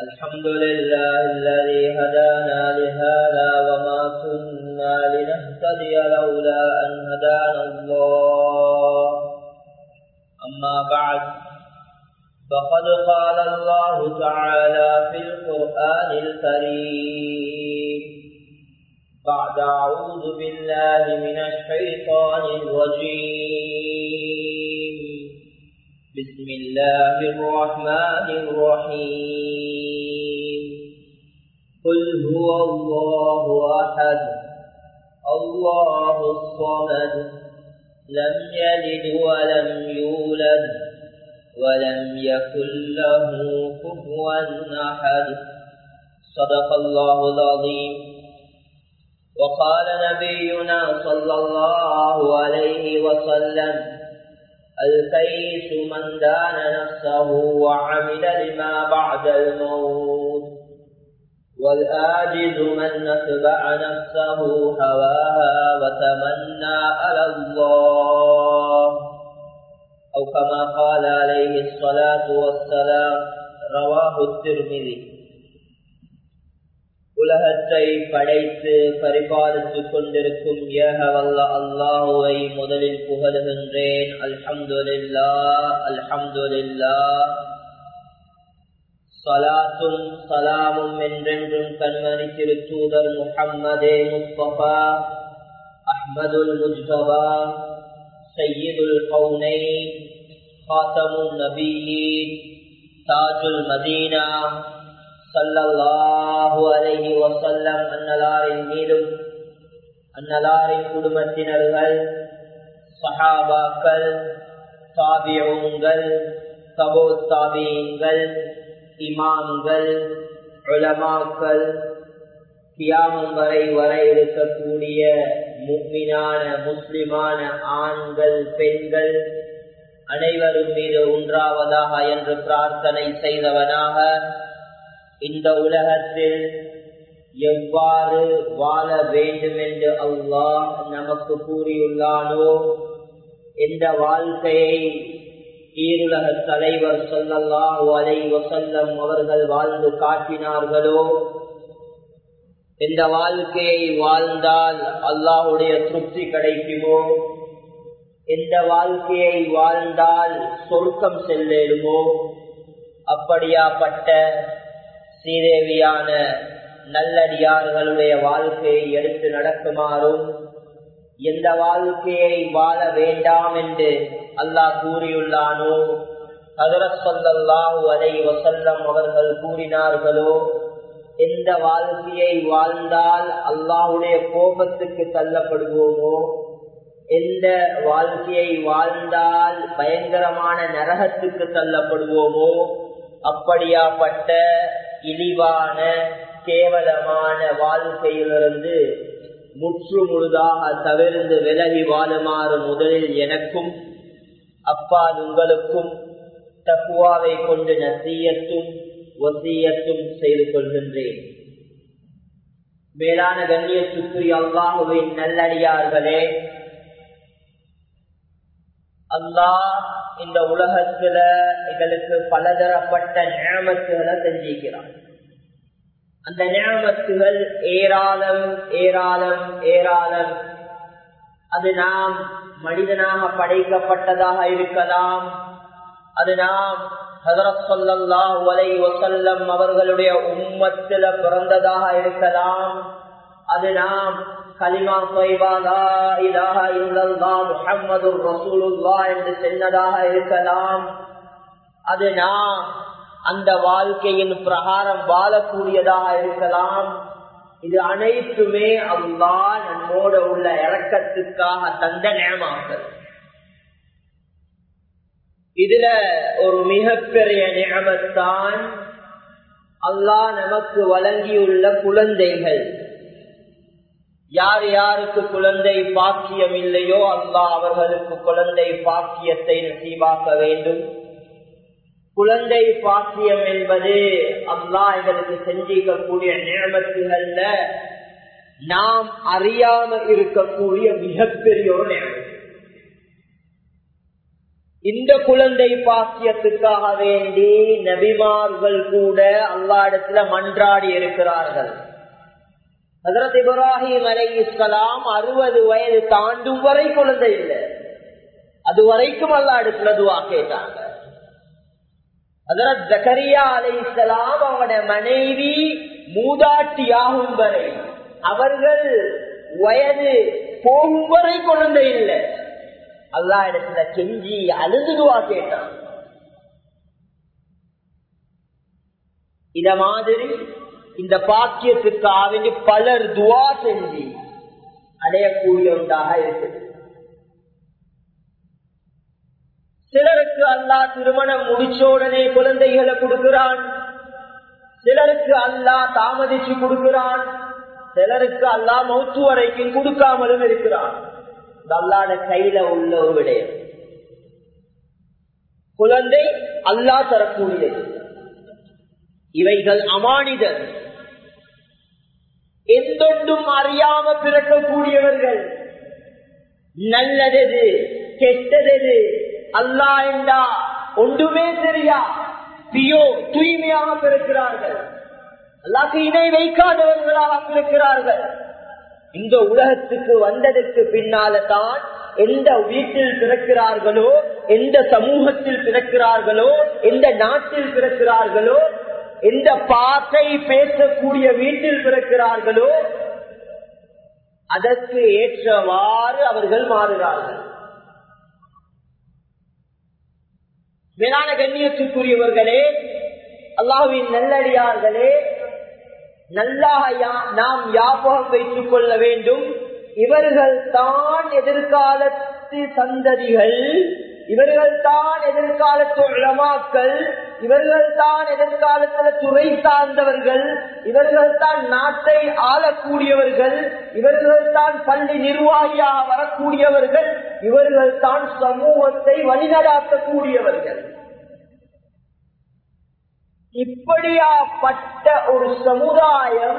الحمد لله الذي هدانا لهذا وما كنا لنهتدي لولا أن هدانا الله أما بعد فقد قال الله تعالى في القرآن الكريم بعد أعوذ بالله من الشيطان الرجيم بسم الله الرحمن الرحيم قل هو الله أحد الله الصمد لم يلد ولم يولد ولم يكن له كفوا أحد صدق الله العظيم وقال نبينا صلى الله عليه وسلم الكيس من دان نفسه وعمل لما بعد الموت والآجز من نتبع نفسه هواها وتمنى على الله أو كما قال عليه الصلاة والسلام رواه الترمذي உலகத்தை படைத்து பரிபாலித்துக் கொண்டிருக்கும் ஏகவல்ல அல்லாஹுவை முதலில் புகழுகின்றேன் அல்ஹம்துலில்லா அல்ஹம்துலில்லா சலாத்தும் சலாமும் என்றென்றும் கண்மணி திருத்தூதர் முஹம்மதே முஸ்தபா அஹ்மதுல் முஜ்தபா சையீதுல் கவுனை காத்தமுல் நபீன் தாஜுல் மதீனா சல்லல்லாஹு அலைஹி வசல்லம் அன்னலாரின் மீதும் அன்னலாரின் குடும்பத்தினர்கள் சஹாபாக்கள் தாபியங்கள் தபோ தாபியங்கள் இமாம்கள் உலமாக்கள் கியாமம் வரை வர இருக்கக்கூடிய முக்மினான முஸ்லிமான ஆண்கள் பெண்கள் அனைவரும் மீது ஒன்றாவதாக என்று பிரார்த்தனை செய்தவனாக இந்த உலகத்தில் எவ்வாறு வாழ வேண்டும் என்று அல்லாஹ் நமக்கு கூறியுள்ளானோ எந்த வாழ்க்கையை ஈருலக தலைவர் சொல்லல்லாஹு அலை வசல்லம் அவர்கள் வாழ்ந்து காட்டினார்களோ எந்த வாழ்க்கையை வாழ்ந்தால் அல்லாஹுடைய திருப்தி கிடைக்குமோ எந்த வாழ்க்கையை வாழ்ந்தால் சொர்க்கம் செல்லேடுமோ அப்படியாப்பட்ட ஸ்ரீதேவியான நல்லடியார்களுடைய வாழ்க்கையை எடுத்து நடக்குமாறும் எந்த வாழ்க்கையை வாழ வேண்டாம் என்று அல்லாஹ் கூறியுள்ளானோ ஹதரத் சொல்லல்லாஹு அலை வசல்லம் அவர்கள் கூறினார்களோ எந்த வாழ்க்கையை வாழ்ந்தால் அல்லாஹுடைய கோபத்துக்கு தள்ளப்படுவோமோ எந்த வாழ்க்கையை வாழ்ந்தால் பயங்கரமான நரகத்துக்கு தள்ளப்படுவோமோ அப்படியாப்பட்ட இழிவான கேவலமான வாழ்க்கையிலிருந்து முற்று முழுதாக தவிர்ந்து விலகி வாழுமாறு முதலில் எனக்கும் அப்பால் உங்களுக்கும் தக்குவாவை கொண்டு நசீயத்தும் ஒசியத்தும் செய்து கொள்கின்றேன் மேலான கண்ணியத்துக்குரிய அல்லாஹுவின் நல்லடியார்களே அல்லாஹ் இந்த உலகத்துல எங்களுக்கு பலதரப்பட்ட நியமத்துகளை செஞ்சிருக்கிறான் அந்த நியமத்துகள் ஏராளம் ஏராளம் ஏராளம் அது நாம் மனிதனாக படைக்கப்பட்டதாக இருக்கலாம் அது நாம் வசல்லம் அவர்களுடைய உம்மத்தில பிறந்ததாக இருக்கலாம் அது நாம் கலிமா தொய்வாதா இதாக இல்லல்லா முஹம்மது ரசூலுல்லா என்று சென்னதாக இருக்கலாம் அது நாம் அந்த வாழ்க்கையின் பிரகாரம் வாழக்கூடியதாக இருக்கலாம் இது அனைத்துமே அல்லா நம்மோட உள்ள இறக்கத்துக்காக தந்த நேமாக்கள் இதுல ஒரு மிகப்பெரிய நியமத்தான் அல்லாஹ் நமக்கு வழங்கியுள்ள குழந்தைகள் யார் யாருக்கு குழந்தை பாக்கியம் இல்லையோ அல்லாஹ் அவர்களுக்கு குழந்தை பாக்கியத்தை நசீபாக்க வேண்டும் குழந்தை பாக்கியம் என்பது அல்லாஹ் எங்களுக்கு செஞ்சிக்கக்கூடிய நியமத்துகள்ல நாம் அறியாம இருக்கக்கூடிய மிகப்பெரிய ஒரு நியமம் இந்த குழந்தை பாக்கியத்துக்காக வேண்டி நபிமார்கள் கூட அல்லா இடத்துல மன்றாடி இருக்கிறார்கள் ஹசரத் இப்ராஹிம் அலை இஸ்லாம் அறுபது வயது தாண்டும் வரை குழந்தை இல்லை அது வரைக்கும் அல்லா இடத்துல துவா கேட்டாங்க ஹசரத் ஜக்கரியா அலை இஸ்லாம் அவங்களோட மனைவி மூதாட்டியாகும் வரை அவர்கள் வயது போகும் வரை குழந்தை இல்லை அல்லா இடத்துல கெஞ்சி அழுதுவா கேட்டான் இத மாதிரி இந்த பாக்கியத்துக்காக பலர் துவா செஞ்சு அடையக்கூடிய ஒன்றாக இருக்குது சிலருக்கு அல்லா திருமணம் முடிச்ச உடனே குழந்தைகளை கொடுக்கிறான் சிலருக்கு அல்லா தாமதிச்சு கொடுக்கிறான் சிலருக்கு அல்லா மௌத்து வரைக்கும் கொடுக்காமலும் இருக்கிறான் அல்லாட கையில உள்ள ஒரு விடயம் குழந்தை அல்லா தரக்கூடியது இவைகள் அமானிதர் எந்தொன்றும் அறியாம பிறக்கக்கூடியவர்கள் நல்லதெது கெட்டதெது அல்லா என்றா ஒன்றுமே தெரியா பியோ தூய்மையாக பிறக்கிறார்கள் அல்லாக்கு இணை வைக்காதவர்களாக பிறக்கிறார்கள் இந்த உலகத்துக்கு வந்ததற்கு பின்னால தான் எந்த வீட்டில் பிறக்கிறார்களோ எந்த சமூகத்தில் பிறக்கிறார்களோ எந்த நாட்டில் பிறக்கிறார்களோ எந்த பாட்டை பேசக்கூடிய வீட்டில் பிறக்கிறார்களோ அதற்கு ஏற்றவாறு அவர்கள் மாறுகிறார்கள் மேலான கண்ணியத்துக்குரியவர்களே அல்லாஹுவின் நல்லடியார்களே நல்லாக நாம் ஞாபகம் வைத்துக் கொள்ள வேண்டும் இவர்கள் தான் எதிர்காலத்து சந்ததிகள் இவர்கள் தான் எதிர்காலத்து உளமாக்கள் இவர்கள் தான் எதிர்காலத்துல துறை சார்ந்தவர்கள் இவர்கள் தான் நாட்டை ஆளக்கூடியவர்கள் இவர்கள் தான் பள்ளி நிர்வாகியாக வரக்கூடியவர்கள் இவர்கள் தான் சமூகத்தை வழிநடாத்தக்கூடியவர்கள் இப்படியாப்பட்ட ஒரு சமுதாயம்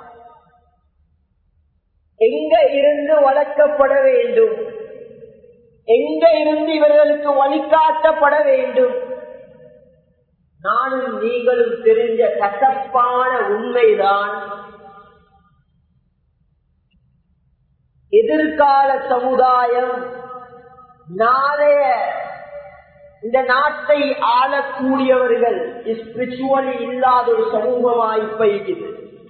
எங்க இருந்து வளர்க்கப்பட வேண்டும் எங்க இருந்து இவர்களுக்கு வழிகாட்டப்பட வேண்டும் நானும் நீங்களும் தெரிஞ்ச கசப்பான உண்மைதான் எதிர்கால சமுதாயம் நாளைய இந்த நாட்டை ஆளக்கூடியவர்கள் ஸ்பிரிச்சுவலி இல்லாத ஒரு சமூகமாய் போய்க்குது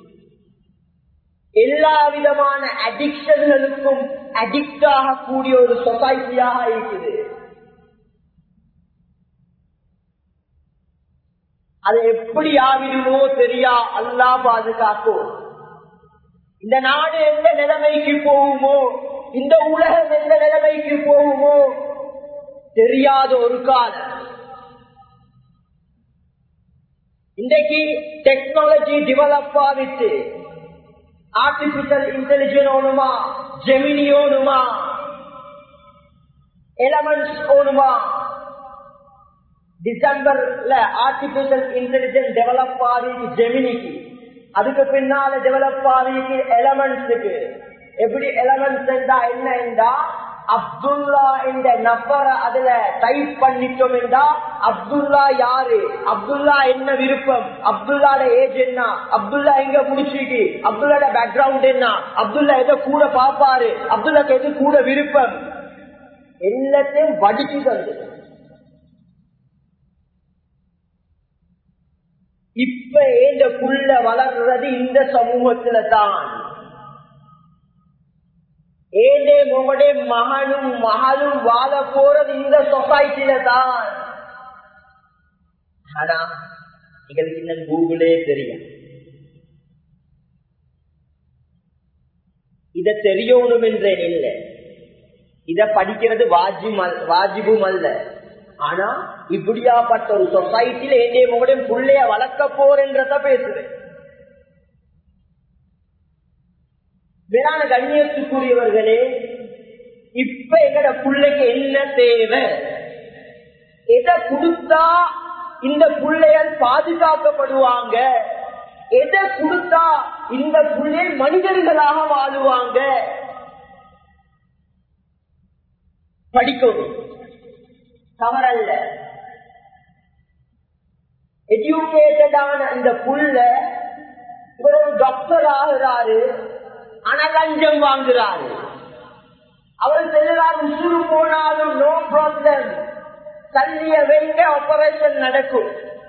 எல்லா விதமான அடிக்ஷன்களுக்கும் அடிக்ட் ஆகக்கூடிய ஒரு சொசைட்டியாக இருக்குது அது எப்படி ஆகிடுமோ தெரியா அல்லா பாதுகாக்கும் இந்த நாடு எந்த நிலைமைக்கு போகுமோ இந்த உலகம் எந்த நிலைமைக்கு போகுமோ தெரியாத ஒரு காலம் இன்றைக்கு டெக்னாலஜி டெவலப் ஆகிட்டு ஆர்டிபிஷியல் இன்டெலிஜென்ஸ் ஓணுமா ஜெமினி ஓணுமா எலமெண்ட்ஸ் ஓணுமா டிசம்பர்ல ஆர்டிபிஷியல் இன்டெலிஜென்ஸ் டெவலப் ஆகிக்கு ஜெமினிக்கு அதுக்கு பின்னால டெவலப் ஆகிக்கு எலமெண்ட்ஸுக்கு எப்படி எலமெண்ட்ஸ் என்றா என்ன என்றா அப்துல்லா என்ற நபரை அதுல டைப் பண்ணிட்டோம் என்றா அப்துல்லா யாரு அப்துல்லா என்ன விருப்பம் அப்துல்லாட ஏஜ் என்ன அப்துல்லா எங்க முடிச்சுக்கு அப்துல்லாட பேக்ரவுண்ட் என்ன அப்துல்லா எதை கூட பாப்பாரு அப்துல்லாக்கு எது கூட விருப்பம் எல்லாத்தையும் வடிச்சு தந்து இப்ப ஏந்த புள்ள வளர்றது இந்த சமூகத்துல தான் ஏதே உங்களுடைய மகனும் மகளும் வாழ போறது இந்த சொசைட்டில தான் ஆனா எங்களுக்கு இன்னும் கூகுளே தெரியும் இத தெரியணும் என்றேன் இல்லை இத படிக்கிறது வாஜிபும் அல்ல ஆனா இப்படியாப்பட்ட ஒரு சொசைட்டில ஏதே உங்களுடைய பிள்ளைய வளர்க்க போறேன்றத பேசுறேன் மேலான கண்ணியத்துக்குரியவர்களே இப்ப எங்கட பிள்ளைக்கு என்ன தேவை எதை கொடுத்தா இந்த பிள்ளைகள் பாதுகாக்கப்படுவாங்க எதை கொடுத்தா இந்த பிள்ளைகள் மனிதர்களாக வாழுவாங்க படிக்கணும் தவறல்ல எஜுகேட்டடான இந்த புள்ள இவர் ஒரு டாக்டர் ஆகிறாரு ஆனா லஞ்சம் வாங்குறாரு அவர் செல்லுறார் உசுறு போனாலும் நோ ப்ராப்ளம் தள்ளிய வைக்க ஆபரேஷன் நடக்கும்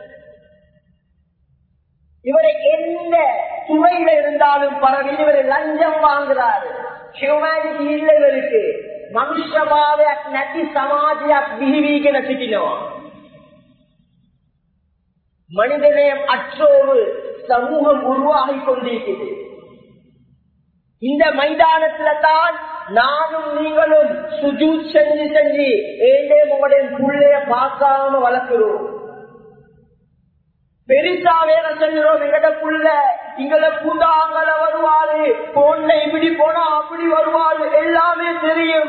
இவரை எந்த துறையில இருந்தாலும் பரவாயில்லை இவர் லஞ்சம் வாங்குறாரு ஹியூமனிட்டி இல்ல இவருக்கு மனுஷபாவයක් නැති සමාජයක් බිහිවීගෙන සිටිනවා மனிதநேயம் அற்ற ஒரு சமூகம் உருவாகி கொண்டிருக்கிறது இந்த மைதானத்துல தான் நானும் நீங்களும் சுஜூ செஞ்சு செஞ்சு ஏண்டே உங்களுடைய புள்ளைய பார்க்காம வளர்க்கிறோம் பெருசா வேற சொல்லுறோம் எங்கட புள்ள இங்கட பூந்தாங்கல வருவாரு போன்ல இப்படி போனா அப்படி வருவாரு எல்லாமே தெரியும்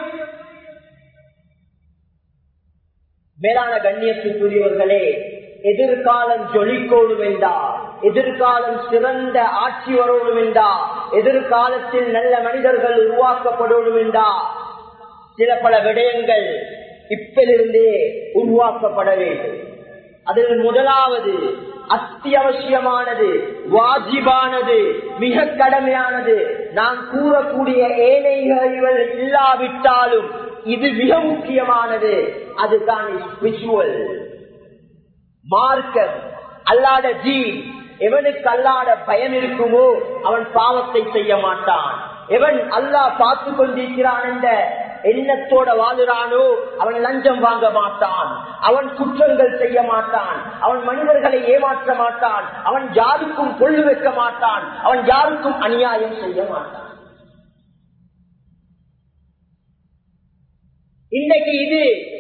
மேலான கண்ணியத்துக்குரியவர்களே எதிர்காலம் ஜொலிக்கோடும் என்றா எதிர்காலம் சிறந்த ஆட்சி வரணும் என்றா எதிர்காலத்தில் நல்ல மனிதர்கள் உருவாக்கப்படணும் என்றா சில பல விடயங்கள் இப்பிலிருந்தே உருவாக்கப்பட வேண்டும் அதில் முதலாவது அத்தியாவசியமானது வாஜிபானது மிக கடமையானது நான் கூறக்கூடிய ஏனைகள் இல்லாவிட்டாலும் இது மிக முக்கியமானது அதுதான் ஸ்பிரிச்சுவல் மார்க்கம் அல்லாத ஜீன் எவனுக்கு அல்லாத பயம் இருக்குமோ அவன் பாவத்தை செய்ய மாட்டான் எவன் அல்லாஹ் பார்த்து கொண்டிருக்கிறான் என்ற எண்ணத்தோட வாழுறானோ அவன் லஞ்சம் வாங்க மாட்டான் அவன் குற்றங்கள் செய்ய மாட்டான் அவன் மனிதர்களை ஏமாற்ற மாட்டான் அவன் யாருக்கும் கொள்ளு வைக்க மாட்டான் அவன் யாருக்கும் அநியாயம் செய்ய மாட்டான் இன்றைக்கு இது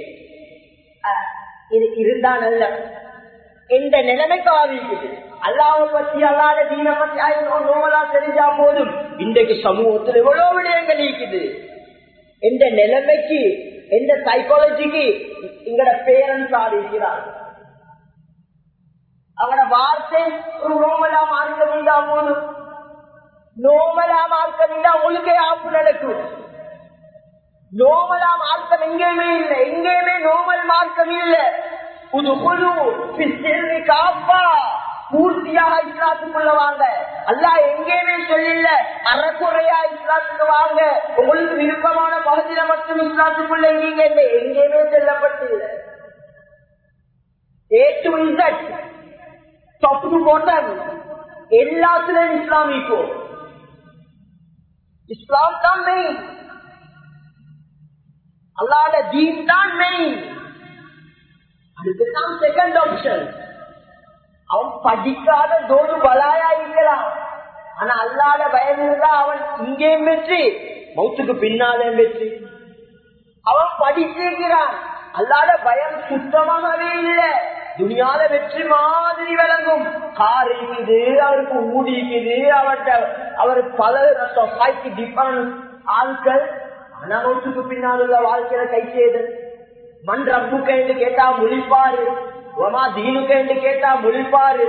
இது இருந்தா நல்ல எந்த நிலைமைக்கு ஆவிக்குது அல்லாவை பத்தி அல்லாத தீன பத்தி நோமலா தெரிஞ்சா போதும் இன்றைக்கு சமூகத்தில் எவ்வளவு விடயங்கள் இருக்குது எந்த நிலைமைக்கு எந்த சைக்காலஜிக்கு எங்கட பேரன்ஸ் ஆடிக்கிறார் அவட வார்த்தை ஒரு நோமலா மார்க்க மீண்டா போதும் நோமலா மார்க்க மீண்டா உங்களுக்கே ஆப்பு நடக்கும் நோமலா மார்க்கம் எங்கேயுமே இல்லை எங்கேயுமே நோமல் மார்க்கம் இல்லை புது குழு காப்பா பூர்த்தியாக இஸ்லாத்துக்குள்ள வாங்க அல்லா எங்கேயுமே சொல்லல அறக்குறையா இஸ்லாத்துக்கு வாங்க உங்களுக்கு விருப்பமான பகுதியில மட்டும் இஸ்லாத்துக்குள்ள எங்கீங்க இல்லை எங்கேயுமே செல்லப்பட்டில்லை A to Z top to bottom எல்லாத்துலயும் இஸ்லாமிக்கும் இஸ்லாம் தான் மெயின் அல்லாத தீன் தான் மெயின் அதுக்குதான் செகண்ட் ஆப்ஷன் அவன் படிக்காத தோடு பலாயா இருக்கலாம் ஆனா அல்லாத பயம் இருந்தா அவன் இங்கேயும் வெற்றி மௌத்துக்கு பின்னாலே வெற்றி அவன் படிச்சிருக்கிறான் அல்லாத பயம் சுத்தமாகவே இல்லை துணியால வெற்றி மாதிரி விளங்கும் கார் இருக்குது அவருக்கு ஊடி இருக்குது அவர்கிட்ட அவர் பல சொசைட்டி டிஃபரன்ஸ் ஆட்கள் ஆனா மௌத்துக்கு பின்னால் உள்ள வாழ்க்கையில கை செய்தல் மண் ரப்புக்க என்று கேட்டா முழிப்பாரு ஒமா தீனுக்க என்று கேட்டா முழிப்பாரு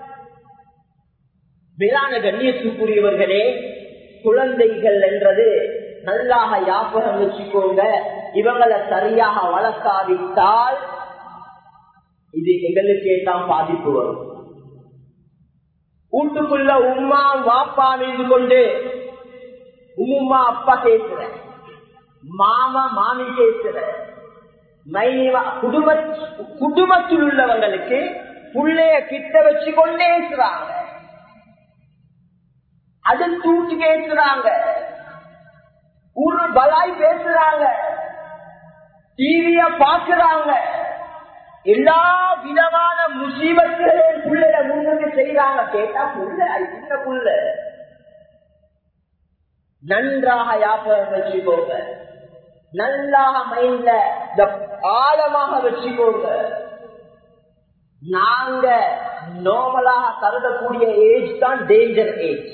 மேலான கண்ணியத்துக்குரியவர்களே குழந்தைகள் என்றது நல்லாக யாபகம் வச்சுக்கோங்க இவங்களை சரியாக வளர்க்காவிட்டால் இது எங்களுக்கே தான் பாதிப்பு வரும் வீட்டுக்குள்ள உமா வாப்பா மீது கொண்டு உம்மா அப்பா பேசுற மாமா மாமி பேசுற குடும்ப குடும்பத்தில் உள்ளவங்களுக்கு புள்ளைய கிட்ட வச்சு கொண்டே இருக்கிறாங்க அது தூக்கி பேசுறாங்க ஒரு பலாய் பேசுறாங்க டிவிய பாக்குறாங்க எல்லா விதமான முசீபத்துகளையும் புள்ளைய முன்னுக்கு செய்யறாங்க கேட்டா புள்ள சின்ன புள்ள நன்றாக யாபகம் வச்சுக்கோங்க நல்லாக மைண்ட்ல ஆழமாக வச்சுக்கோங்க நாங்க நார்மலாக கருதக்கூடிய ஏஜ் தான் டேஞ்சர் ஏஜ்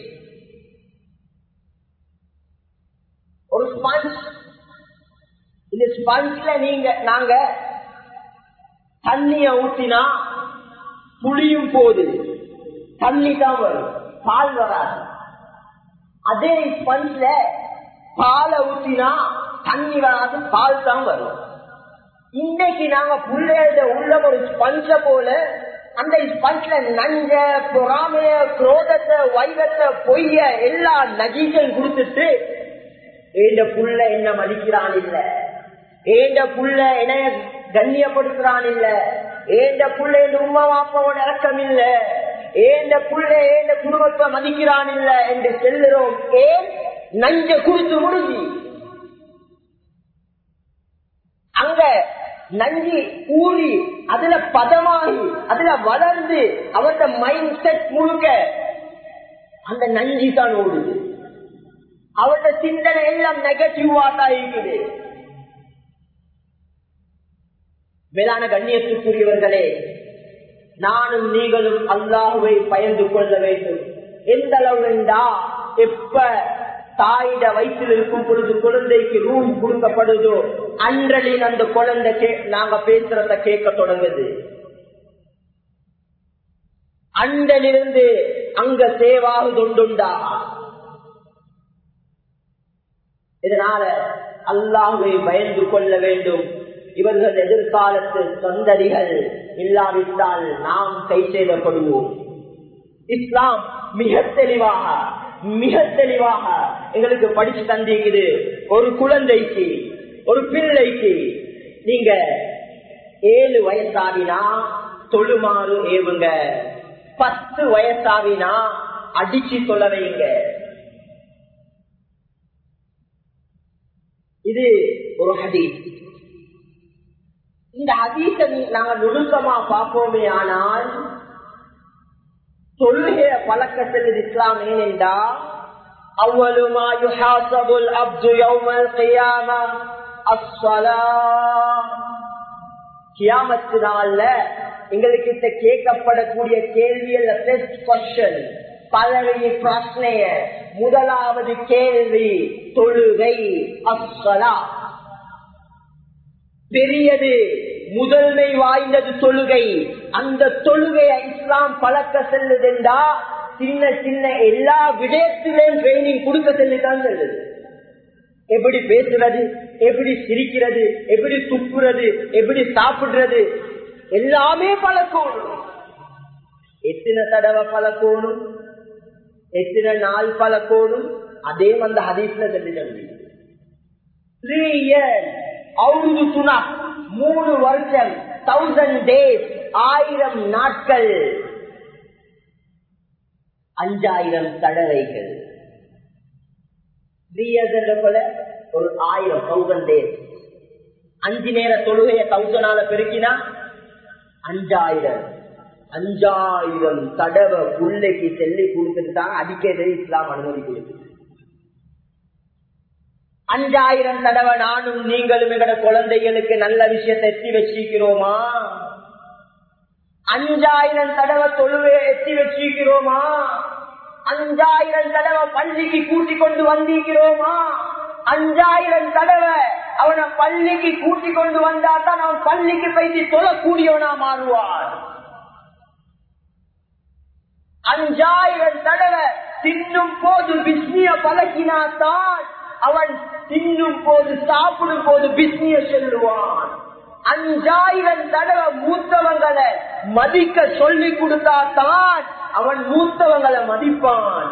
ஒரு ஸ்பஞ்ச் இந்த ஸ்பஞ்ச்ல நீங்க நாங்க தண்ணிய ஊத்தினா புளியும் போது தண்ணி தான் வரும் பால் வராது அதே ஸ்பஞ்ச்ல பாலை ஊத்தினா தண்ணி வராது பால் தான் வரும் இன்னைக்கு நாங்க புள்ளையோட உள்ள ஒரு ஸ்பஞ்ச போல அந்த ஸ்பஞ்ச்ல நஞ்ச பொறாமைய குரோதத்தை வைரத்தை பொய்ய எல்லா நகைகள் கொடுத்துட்டு ஏண்ட புள்ள என்ன மதிக்கிறான் இல்ல ஏண்ட புள்ள என்ன கண்ணியப்படுத்துறான் இல்ல ஏண்ட புள்ள என் உமா வாப்பாவோட இறக்கம் இல்ல ஏண்ட புள்ள ஏண்ட குடும்பத்தை மதிக்கிறான் இல்ல என்று செல்லுறோம் ஏன் நஞ்ச குடுத்து முடிஞ்சு அங்க நஞ்சி ஊறி அதுல பதமாகி அதுல வளர்ந்து அவருடைய மைண்ட் செட் முழுக்க அந்த நஞ்சி தான் ஓடுது அவருடைய சிந்தனை எல்லாம் நெகட்டிவா தான் இருக்குது மேலான கண்ணியத்துக்குரியவர்களே நானும் நீங்களும் அல்லாஹுவை பயந்து கொள்ள வேண்டும் எந்த அளவு என்றா எப்ப தாயிட வயிற்றில் இருக்கும் பொழுது குழந்தைக்கு ரூம் கொடுக்கப்படுதோ அன்றலின் அந்த குழந்தை கே- நாங்க பேசுறத கேட்க தொடங்குது அண்டலிருந்து அங்க சேவாகு தொண்டுண்டா இதனால அல்லாஹுவை பயந்து கொள்ள வேண்டும் இவர்கள் எதிர்காலத்து சந்ததிகள் இல்லாவிட்டால் நாம் கை செய்யப்படுவோம் இஸ்லாம் மிக தெளிவாக மிக தெளிவாக எங்களுக்கு படிச்சு தந்திருக்குது ஒரு குழந்தைக்கு ஒரு பிள்ளைக்கு நீங்க ஏழு வயசாவினா தொழுமாறு ஏவுங்க பத்து வயசாவினா அடிச்சு தொலை வைங்க இது ஒரு ஹதீஸ் இந்த ஹதீஸ நீ- நாங்க நுணுக்கமா பார்ப்போமே ஆனால் தொழுகைய பழக்கத்தில் இஸ்லாம் ஏனென்றா أول ما يحاسب العبد يوم القيامة الصلاة கியாமத்து நாள்ல எங்களுக்கு கிட்ட கேட்கப்படக்கூடிய கேள்வியல்ல பெஸ்ட் கொஸ்டின் பதவி பிரச்சனைய முதலாவது கேள்வி தொழுகை அஸ்ஸலா பெரியது முதன்மை வாய்ந்தது தொழுகை அந்த தொழுகைய இஸ்லாம் பழக்க செல்லுதுண்டா சின்ன சின்ன எல்லா விடயத்திலையும் ட்ரைனிங் கொடுக்க செல்லுதான் செல்லுது எப்படி பேசுறது எப்படி சிரிக்கிறது எப்படி துப்புறது எப்படி சாப்பிடுறது எல்லாமே பழக்கணும் எத்தனை தடவை பழக்கணும் எத்தனை நாள் பழக்கணும் அதே அந்த ஹதீஸ்ல சொல்லி த்ரீ இயர்ஸ் அவுது சுனா மூணு வருஷம் தௌசண்ட் டேஸ் ஆயிரம் நாட்கள் அஞ்சாயிரம் தடவைகள் த்ரீ இயர்ஸ் என்ற போல ஒரு ஆயிரம் தௌசண்ட் டேஸ் அஞ்சு நேர தொழுகைய தௌசண்டால பெருக்கினா அஞ்சாயிரம் அஞ்சாயிரம் தடவை பிள்ளைக்கு செல்லி கொடுத்துட்டாங்க அடிக்கிறது இஸ்லாம் அனுமதி கொடுக்குது அஞ்சாயிரம் தடவை நானும் நீங்களும் எங்கட குழந்தைகளுக்கு நல்ல விஷயத்தை எத்தி வச்சிருக்கிறோமா அஞ்சாயிரம் தடவை தொழுவை எத்தி வச்சிருக்கிறோமா அஞ்சாயிரம் தடவை பள்ளிக்கு கூட்டிக் கொண்டு வந்திருக்கிறோமா அஞ்சாயிரம் தடவை அவனை பள்ளிக்கு கூட்டிக் கொண்டு வந்தா தான் அவன் பள்ளிக்கு போயிட்டு தொழக்கூடியவனா மாறுவான் அஞ்சாயிரம் தடவை தின்னும் போது பிஸ்னிய பழக்கினாத்தான் அவன் தின்னும் போது சாப்பிடும் போது பிஸ்னிய செல்லுவான் அஞ்சாயிரம் தடவை மூத்தவங்களை மதிக்க சொல்லி கொடுத்தாத்தான் அவன் மூத்தவங்களை மதிப்பான்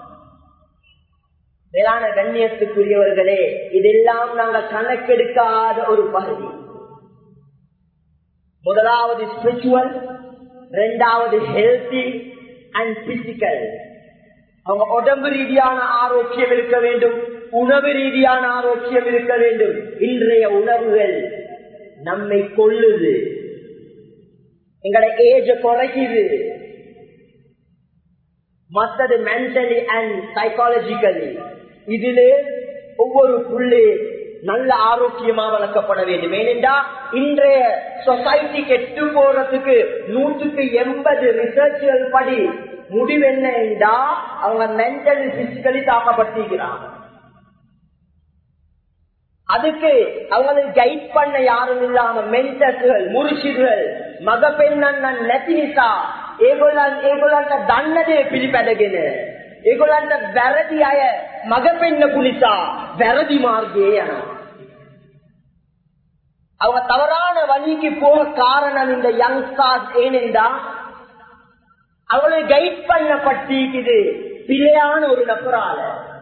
மேலான கண்ணியத்துக்குரியவர்களே இதெல்லாம் நாங்கள் கணக்கெடுக்காத ஒரு பகுதி முதலாவது ஸ்பிரிச்சுவல் இரண்டாவது ஹெல்த்தி அண்ட் பிசிக்கல் அவங்க உடம்பு ரீதியான ஆரோக்கியம் இருக்க வேண்டும் உணவு ரீதியான ஆரோக்கியம் இருக்க வேண்டும் இன்றைய உணவுகள் நம்மை கொள்ளுது எங்களை ஏஜ குறைக்குது மற்றது மென்டலி அண்ட் சைக்காலஜிக்கலி இதிலே ஒவ்வொரு புள்ளி நல்ல ஆரோக்கியமா வளர்க்கப்பட வேண்டும் ஏனென்றா இன்றைய சொசைட்டி கெட்டு போறதுக்கு நூற்றுக்கு எண்பது ரிசர்ச்கள் படி முடிவு என்ன என்றா அவங்க மென்டலி பிசிக்கலி தாக்கப்பட்டிருக்கிறாங்க அதுக்கு அவங்களுக்கு கைட் பண்ண யாரும் இல்லாம மென்டர்கள் முருஷிகள் மகப்பெண்ணன் නැතිනිසා ඒගොල්ලන් ඒගොල්ලන්ට දන්නදේ පිළිපැදගෙන ඒගොල්ලන්ට වැරදි අය මග පෙන්නපු නිසා වැරදි මාර්ගයේ යනවා அவங்க தவறான வழிக்கு போக காரணம் இந்த யங்ஸ்டார்ஸ் ஏனென்றா அவளை கைட் பண்ணப்பட்டிருக்குது பிழையான ஒரு நபரால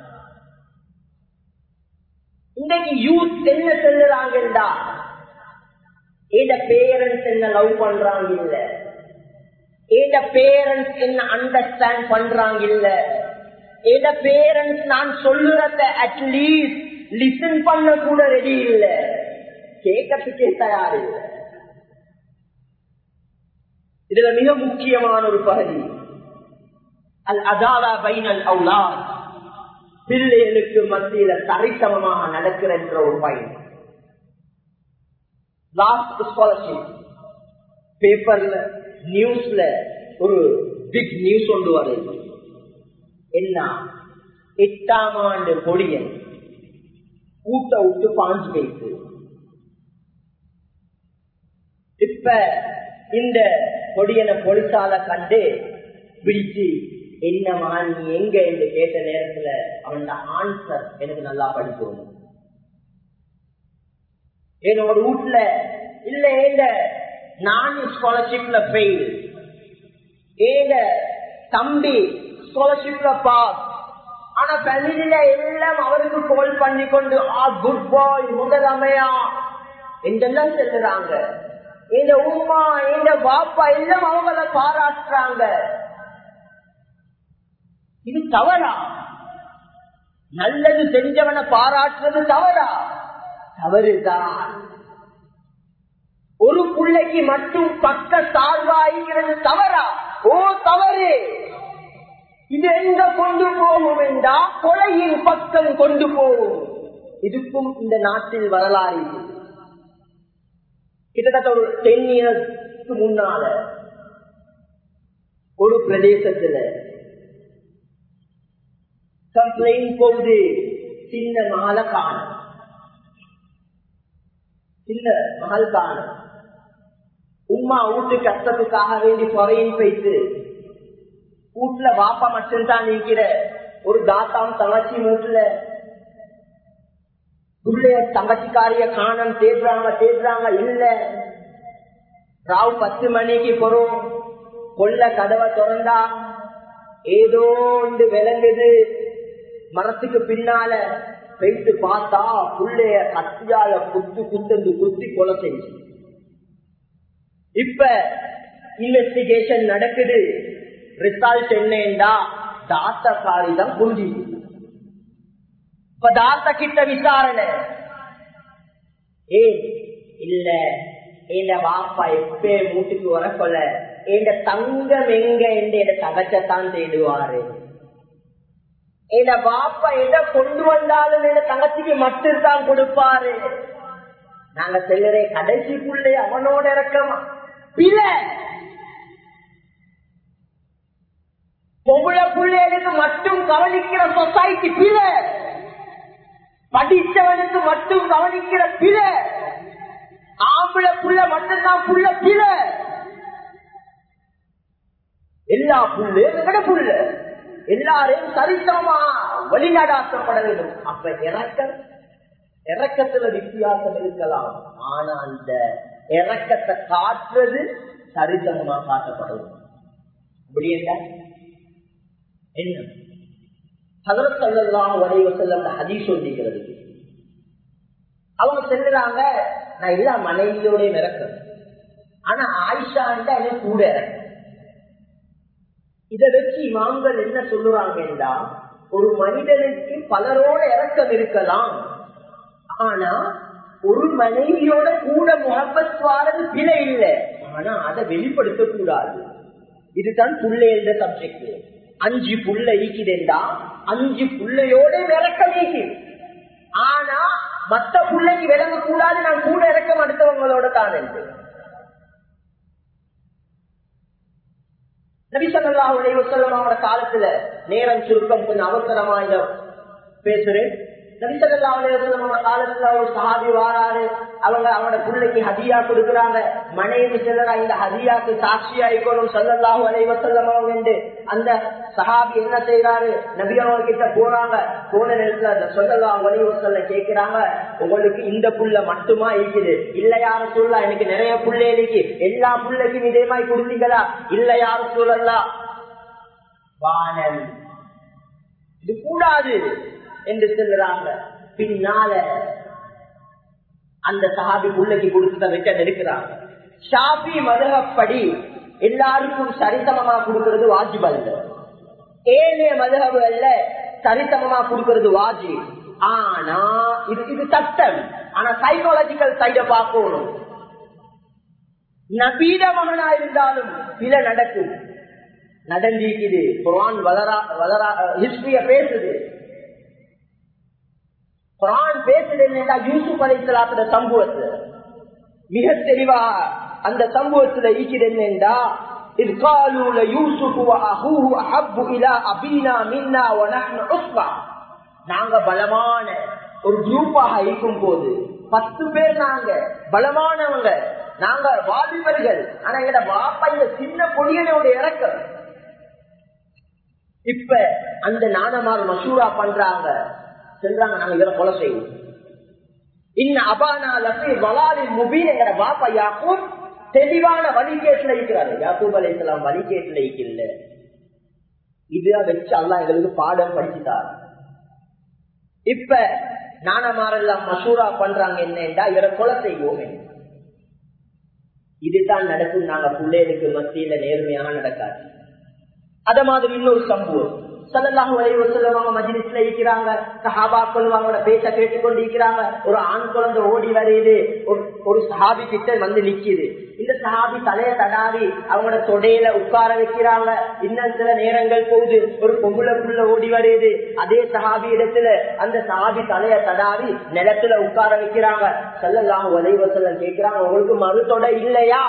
இன்னைக்கு யூத் என்ன செல்லுறாங்கடா ஏத பேரண்ட்ஸ் என்ன லவ் பண்றாங்க இல்ல ஏத பேரண்ட்ஸ் என்ன அண்டர்ஸ்டாண்ட் பண்றாங்க இல்ல ஏத பேரண்ட்ஸ் நான் சொல்லுறத அட்லீஸ்ட் லிசன் பண்ண கூட ரெடி இல்ல கேட்கறதுக்கே தயார் இல்ல இதுல மிக முக்கியமான ஒரு பகுதி அல் அதாலா பைனல் அவுலா பிள்ளைகளுக்கு மத்தியில சரிசமமாக நடக்கிற என்ற ஒரு பயன் லாஸ்ட் ஸ்காலர்ஷிப் பேப்பர்ல நியூஸ்ல ஒரு பிக் நியூஸ் கொண்டு வருது என்ன எட்டாம் ஆண்டு கொடியன் ஊட்ட விட்டு பாஞ்சு வைத்து இப்ப இந்த கொடியனை பொலிசால கண்டு பிடிச்சு என்னமா நீ எங்க என்று கேட்ட நேரத்துல அவன் ஆன்சர் எனக்கு நல்லா படிக்கணும் என்னோட வீட்டுல இல்ல ஏங்க நான் ஸ்காலர்ஷிப்ல ஃபெயில் ஏங்க தம்பி ஸ்காலர்ஷிப்ல பாஸ் ஆனா பள்ளியில எல்லாம் அவருக்கு கோல் பண்ணி கொண்டு ஆ குட் பாய் முதலமையா என்றெல்லாம் செல்லுறாங்க இந்த உமா இந்த பாப்பா எல்லாம் அவங்கள பாராட்டுறாங்க இது தவறா நல்லது செஞ்சவனை பாராட்டுறது தவறா தவறுதான் ஒரு பிள்ளைக்கு மட்டும் பக்க சார்பாகிறது தவறா ஓ தவறு இது எங்க கொண்டு போகும் என்றா கொலையின் பக்கம் கொண்டு போகும் இதுக்கும் இந்த நாட்டில் வரலாறு இது. கிட்டத்தட்ட ஒரு டென் இயர்ஸ்க்கு முன்னால ஒரு பிரதேசத்துல கம்ப்ளைண்ட் போகுது சின்ன மகளை காணும் சின்ன மகள் காணும் உமா வீட்டு கஷ்டத்துக்காக வேண்டி குறையின் போயிட்டு வீட்டுல வாப்பா மட்டும்தான் நிற்கிற ஒரு தாத்தாம் தங்கச்சி வீட்டுல புள்ளைய தங்கச்சிக்காரிய காணம் தேடுறாங்க தேடுறாங்க இல்ல ராவ் பத்து மணிக்கு போறோம் கொல்ல கதவை திறந்தா ஏதோ ஒன்று விளங்குது மரத்துக்கு பின்னால போயிட்டு பார்த்தா புள்ளைய கத்தியால குத்து குத்து குத்தி கொலை செஞ்சு இப்ப இன்வெஸ்டிகேஷன் நடக்குது ரிசல்ட் என்னண்டா தாத்தக்காரி தான் புரிஞ்சிது இப்ப தாத்த கிட்ட விசாரணை ஏ இல்ல என் வாப்பா எப்பே மூட்டுக்கு வர கொள்ள என் தங்கம் எங்க என்று என் தகச்சத்தான் தேடுவாரு என் வாப்பா எதை கொண்டு வந்தாலும் என் தங்கச்சிக்கு மட்டும்தான் கொடுப்பாரு நாங்க செல்லுறே கடைசி புள்ளை அவனோட இறக்கமா பில பொம்பளை பிள்ளைகளுக்கு மட்டும் கவனிக்கிற சொசைட்டி பில படித்தவனுக்கு மட்டும் கவனிக்கிற பில ஆம்பளை புள்ள மட்டும்தான் புள்ள பில எல்லா புல்லு எங்கட புல்ல எல்லாரையும் சரிசமா வழிநடாத்தப்பட வேண்டும் அப்ப இறக்கம் இறக்கத்துல வித்தியாசம் இருக்கலாம் ஆனா அந்த இறக்கத்தை காட்டுறது சரிசமமா காட்டப்படும் அப்படி என்ன என்ன ஹதரத் சல்லல்லாஹு அலைஹி வஸல்லம் ஹதீஸ் சொல்லிக்கிறது அவங்க சொல்லுறாங்க நான் எல்லா மனைவியோட இறக்கம் ஆனா ஆயிஷா என்ன கூட இறக்கம் இதை வச்சு இமாம்கள் என்ன சொல்லுவாங்கன்னா ஒரு மனிதனுக்கு பலரோட இறக்கம் இருக்கலாம் ஆனா ஒரு மனைவியோட கூட முகப்பத் வாரது பிழை இல்லை ஆனா அதை வெளிப்படுத்த கூடாது இதுதான் புள்ளை என்ற சப்ஜெக்ட் அஞ்சு புள்ள ஈக்குதுண்டா அஞ்சு புள்ளையோட இறக்கம் ஈக்கு ஆனா மத்த புள்ளைக்கு விளங்க கூடாது நான் கூட இறக்கம் அடுத்தவங்களோட தான் என்று நபிசல்லாஹ் உடைய அவரோட காலத்துல நேரம் சுருக்கம் கொஞ்சம் அவசரமா இத பேசுறேன் நபிசல்லாவுடைய காலத்துல ஒரு சஹாபி வாராரு அவங்க அவங்களோட பிள்ளைக்கு ஹதியா கொடுக்குறாங்க மனைவி செல்லறா இந்த ஹதியாக்கு சாட்சி ஆயிக்கணும் சொல்லல்லாஹு அலைவசல்லம் அவங்க அந்த சஹாபி என்ன செய்யறாரு நபி அவங்க கிட்ட போறாங்க போன நேரத்துல சொல்லலாம் வலிவசல்ல கேட்கிறாங்க உங்களுக்கு இந்த புள்ள மட்டுமா இருக்குது இல்ல யாரும் சொல்லலாம் எனக்கு நிறைய புள்ள இருக்கு எல்லா புள்ளைக்கும் இதே மாதிரி கொடுத்தீங்களா இல்ல யாரும் சொல்லலாம் வானல் இது கூடாது என்று சொல்லுறாங்க பின்னால அந்த சஹாபி புள்ளைக்கு கொடுத்த வெட்ட எடுக்கிறாங்க ஷாபி மதுகப்படி எல்லாருக்கும் சரிசமமா கொடுக்கிறது வாஜிப் அல்ல ஏழே மதுகவு அல்ல சரிசமமா கொடுக்கிறது வாஜி ஆனா இது இது சட்டம் ஆனா சைக்காலஜிக்கல் சைட பார்க்கணும் நபீட மகனா இருந்தாலும் சில நடக்கும் நடந்திருக்குது குரான் வளரா வளரா ஹிஸ்டரிய பேசுது குரான் பேசுது என்னடா யூசுப் அலைத்தலாத்துல சம்பவத்தை மிக தெளிவா அந்த சம்பவத்துல ஈக்குது என்னண்டா إذ قالوا ليوسف وأخوه أحب إلى أبينا منا ونحن عصبة நாங்க பலமான ஒரு குரூப்பாக இருக்கும் போது பத்து பேர் நாங்க பலமானவங்க நாங்க வாலிபர்கள் ஆனா எங்கட பாப்பா இந்த சின்ன பொடியனோட இறக்கம் இப்ப அந்த நாணமார் மசூரா பண்றாங்க சென்றாங்க நாங்க இவரை கொலை செய்வோம் இன்ன அபானா லப்பி வலாலின் முபீன் எங்கட பாப்பா யாக்கூப் தெளிவான வழிகேட்டுல இருக்கிறாரு யாக்கூப் அலைசலாம் வழிகேட்டுல இருக்கல இதுதான் வச்சு அல்லா எங்களுக்கு பாடம் படிச்சுட்டாரு இப்ப நாணமாரெல்லாம் மசூரா பண்றாங்க என்னண்டா இவரை கொலை செய்வோம் இதுதான் நடக்கும் நாங்க பிள்ளைகளுக்கு மத்தியில நேர்மையாக நடக்காது அத மாதிரி இன்னொரு சம்பவம் சல்லல்லாஹு அலைஹி வஸல்லம் அவங்க மஜ்லிஸ்ல இருக்கிறாங்க சஹாபாக்கள் அவங்களோட பேச்ச கேட்டுக்கொண்டு இருக்கிறாங்க ஒரு ஆண் குழந்தை ஓடி வருது ஒரு சஹாபி கிட்ட வந்து நிக்குது இந்த சஹாபி தலைய தடாவி அவங்களோட தொடையில உட்கார வைக்கிறாங்க இன்னும் சில நேரங்கள் போகுது ஒரு பொம்புல புள்ள ஓடி வருது அதே சஹாபி இடத்துல அந்த சஹாபி தலைய தடாவி நிலத்துல உட்கார வைக்கிறாங்க சல்லல்லாஹு அலைஹி வஸல்லம் கேட்கிறாங்க உங்களுக்கு மறுத்தொடை இல்லையா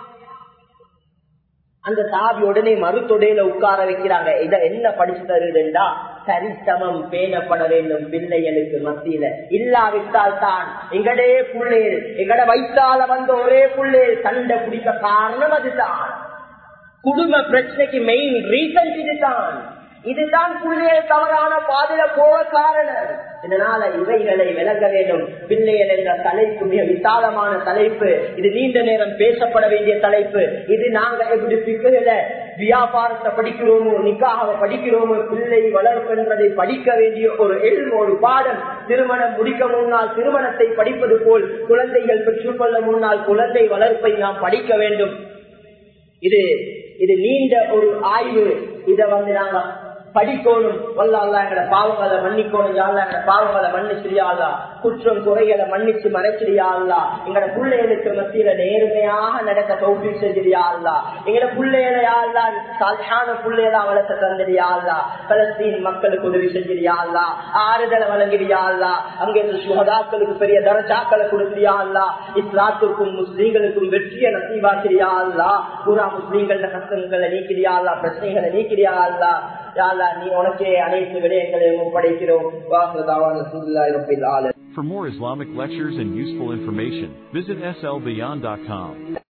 அந்த சாபி உடனே மறுத்தொடையில உட்கார வைக்கிறாங்க இத என்ன படிச்சு தருதுண்டா சரிசமம் பேணப்பட வேண்டும் பிள்ளைகளுக்கு மத்தியில இல்லாவிட்டால் தான் எங்கடே புள்ளேல் எங்கட வைத்தால வந்த ஒரே புள்ளேல் சண்டை பிடிக்க காரணம் அதுதான் குடும்ப பிரச்சனைக்கு மெயின் ரீசன் இதுதான் இதுதான் பிள்ளைகள் தவறான பாதையில போக காரணம் இதனால இவைகளை விளங்க வேண்டும் பிள்ளைகள் என்ற தலைப்பு மிக விசாலமான தலைப்பு இது நீண்ட நேரம் பேசப்பட வேண்டிய தலைப்பு இது நாங்க எப்படி பிக்குகள வியாபாரத்தை படிக்கிறோமோ நிக்காக படிக்கிறோமோ பிள்ளை வளர்ப்பு என்பதை படிக்க வேண்டிய ஒரு எல் ஒரு பாடம் திருமணம் முடிக்க முன்னால் திருமணத்தை படிப்பது போல் குழந்தைகள் பெற்றுக்கொள்ள முன்னால் குழந்தை வளர்ப்பை நாம் படிக்க வேண்டும் இது இது நீண்ட ஒரு ஆய்வு இத வந்து நாங்க படிக்கணும் வல்லால எங்கட பாவங்களை மன்னிக்கணும் யாழ்லா எங்கட பாவங்களை மன்னிச்சிரியாளா குற்றம் குறைகளை மன்னிச்சு மறைச்சிரியாளா எங்கட பிள்ளைகளுக்கு மத்தியில நேர்மையாக நடக்க தௌபி செஞ்சிரியாளா எங்கட பிள்ளைகளை யாழ்லா சாலையான பிள்ளைகளா வளர்த்த தந்திரியாளா பலஸ்தீன் மக்களுக்கு உதவி செஞ்சிரியாளா ஆறுதலை வழங்கிறியாளா அங்க இருந்து சுகதாக்களுக்கு பெரிய தரஜாக்களை கொடுக்கிறியாளா இஸ்லாத்துக்கும் முஸ்லீம்களுக்கும் வெற்றியை நசீவாக்கிறியாளா பூரா முஸ்லீம்கள கஷ்டங்களை நீக்கிறியாளா பிரச்சனைகளை நீக்கிறியாளா யாழ்லா நீ உனக்கே அனைத்து விடயங்களையும் ஒப்படைக்கிறோம் வாசதாவான சூழ்நிலை இருப்பில் ஆளு For more Islamic lectures and useful information, visit slbeyond.com.